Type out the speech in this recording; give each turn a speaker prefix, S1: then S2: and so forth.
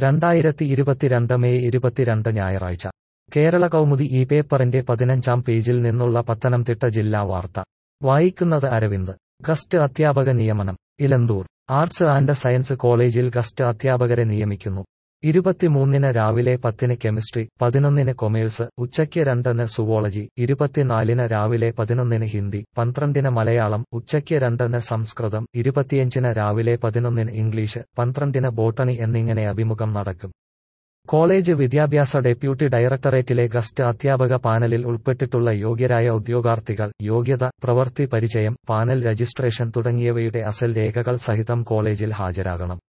S1: രണ്ടായിരത്തി ഇരുപത്തിരണ്ട് മെയ് ഇരുപത്തിരണ്ട് ഞായറാഴ്ച കേരള കൗമുദി ഈ പേപ്പറിന്റെ പതിനഞ്ചാം പേജിൽ നിന്നുള്ള പത്തനംതിട്ട ജില്ലാ വാർത്ത വായിക്കുന്നത് അരവിന്ദ് ഗസ്റ്റ് അധ്യാപക നിയമനം ഇലന്തൂർ ആർട്സ് ആൻഡ് സയൻസ് കോളേജിൽ ഗസ്റ്റ് അധ്യാപകരെ നിയമിക്കുന്നു ഇരുപത്തിമൂന്നിന് രാവിലെ പത്തിന് കെമിസ്ട്രി പതിനൊന്നിന് കൊമേഴ്സ് ഉച്ചയ്ക്ക് രണ്ടിന് സുവോളജി ഇരുപത്തിനാലിന് രാവിലെ പതിനൊന്നിന് ഹിന്ദി പന്ത്രണ്ടിന് മലയാളം ഉച്ചയ്ക്ക് രണ്ടിന് സംസ്കൃതം ഇരുപത്തിയഞ്ചിന് രാവിലെ പതിനൊന്നിന് ഇംഗ്ലീഷ് പന്ത്രണ്ടിന് ബോട്ടണി എന്നിങ്ങനെ അഭിമുഖം നടക്കും കോളേജ് വിദ്യാഭ്യാസ ഡെപ്യൂട്ടി ഡയറക്ടറേറ്റിലെ ഗസ്റ്റ് അധ്യാപക പാനലിൽ ഉൾപ്പെട്ടിട്ടുള്ള യോഗ്യരായ ഉദ്യോഗാർത്ഥികൾ യോഗ്യത പ്രവൃത്തി പരിചയം പാനൽ രജിസ്ട്രേഷൻ തുടങ്ങിയവയുടെ അസൽ രേഖകൾ സഹിതം കോളേജിൽ ഹാജരാകണം